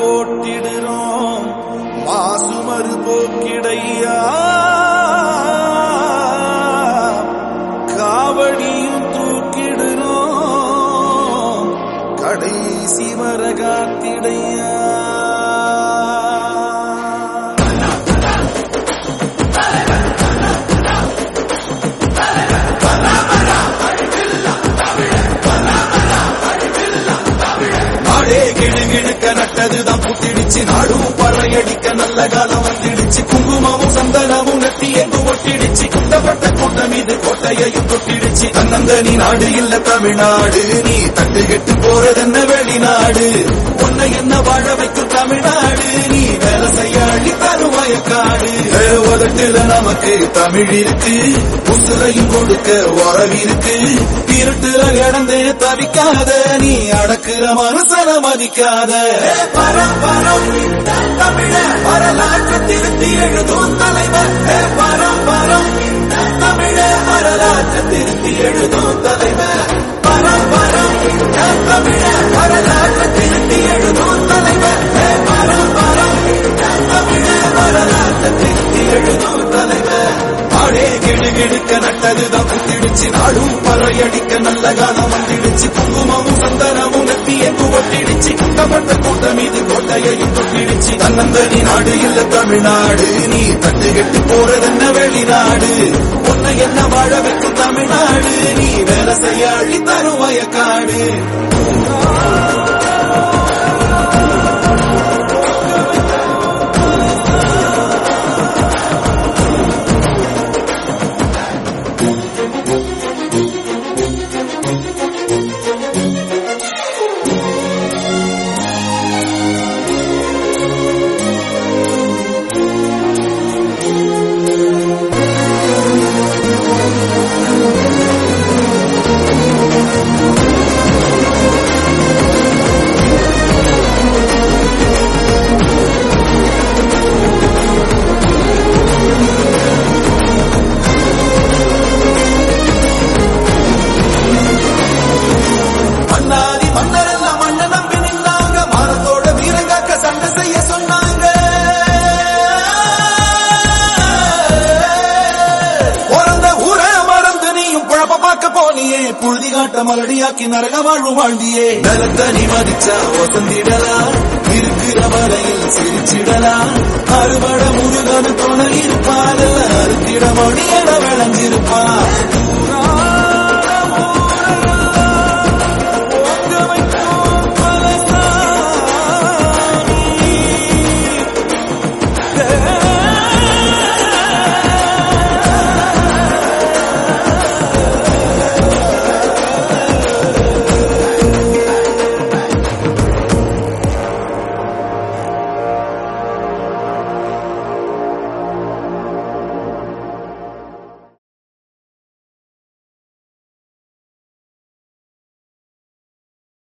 போட்டிடுறோம் மாசுமறு போக்கிடையா காவடியும் தூக்கிடுறோம் கடைசி வரகாத்திடையா நாடே கிடுகிடுக்க நட்டதுதான் புத்திடுச்சு நாடும் பறையடிக்க நல்ல காலம் வந்துடுச்சு குங்குமமும் சந்தனமும் நெத்தி எங்கு ஒட்டிடுச்சு குண்டப்பட்ட கூட்டம் இது கோட்டையையும் தொட்டிடுச்சு தன்னந்தனி நாடு இல்ல தமிழ்நாடு நீ தட்டு கெட்டு போறதென்ன வெளிநாடு உன்னை என்ன வாழ வைக்கும் தமிழ்நாடு நீ வேலை செய்ய அள்ளி தரும் வயக்காடு உதட்டுல நமக்கு தமிழ் இருக்கு உசுரையும் கொடுக்க உறவு இருக்கு இருட்டுல கிடந்து தவிக்காத நீ அடக்குற மனசன மதிக்காத பரம் பரம் இந்த தமிழ வரலாற்று திருத்தி எழுதும் தலைவர் ஏ, பரம் பரம் இந்த தமிழ வரலாற்று திருத்தி எழுதும் தலைவர் பரம் பரம் இந்த தமிழ வரலாற்று திருத்தி எழுதும் தலைவர் ஏ, பரம் பரம் இந்த தமிழ வரலாற்று திருத்தி எழுதும் தலைவர் ஆடே கிடு கிடுக்க நட்டதுதான் புத்திடுச்சு நாடும் பறையடிக்க நல்ல காலம் வந்துடுச்சு குங்குமமும் சந்தனமும் நெத்தி எங்கு ஒட்டிடுச்சு குட்டப்பட்ட கூட்டம் இது கோட்டையையும் தொட்டிடுச்சு தன்னந்தனி நாடு இல்ல தமிழ்நாடு நீ தட்டு கெட்டு போறதென்ன வெளிநாடு உன்னை என்ன வாழ வைக்கும் தமிழ்நாடு நீ வேலை செய்ய அள்ளி தரும் வயக்காடு மன்னாதி மன்னரெல்லாம் மண்ண நம்பி நின்னாங்க மானத்தோட வீரங்காக்க சண்டை செய்ய சொன்னாங்க பிறந்த ஊரை மறந்து நீயும் குழப்ப பார்க்க போனியே புழுதி காட்ட மலடியாக்கி நரக வாழ்வு வாழ்ந்தியே நிலத்த நீ மதிச்சா வசந்திடலாம் இருக்கிற வரையில் சிரிச்சிடலாம் அறுபட முருகனு துணை இருப்பாத அறுத்திட மொழியட விளைஞ்சிருப்பான்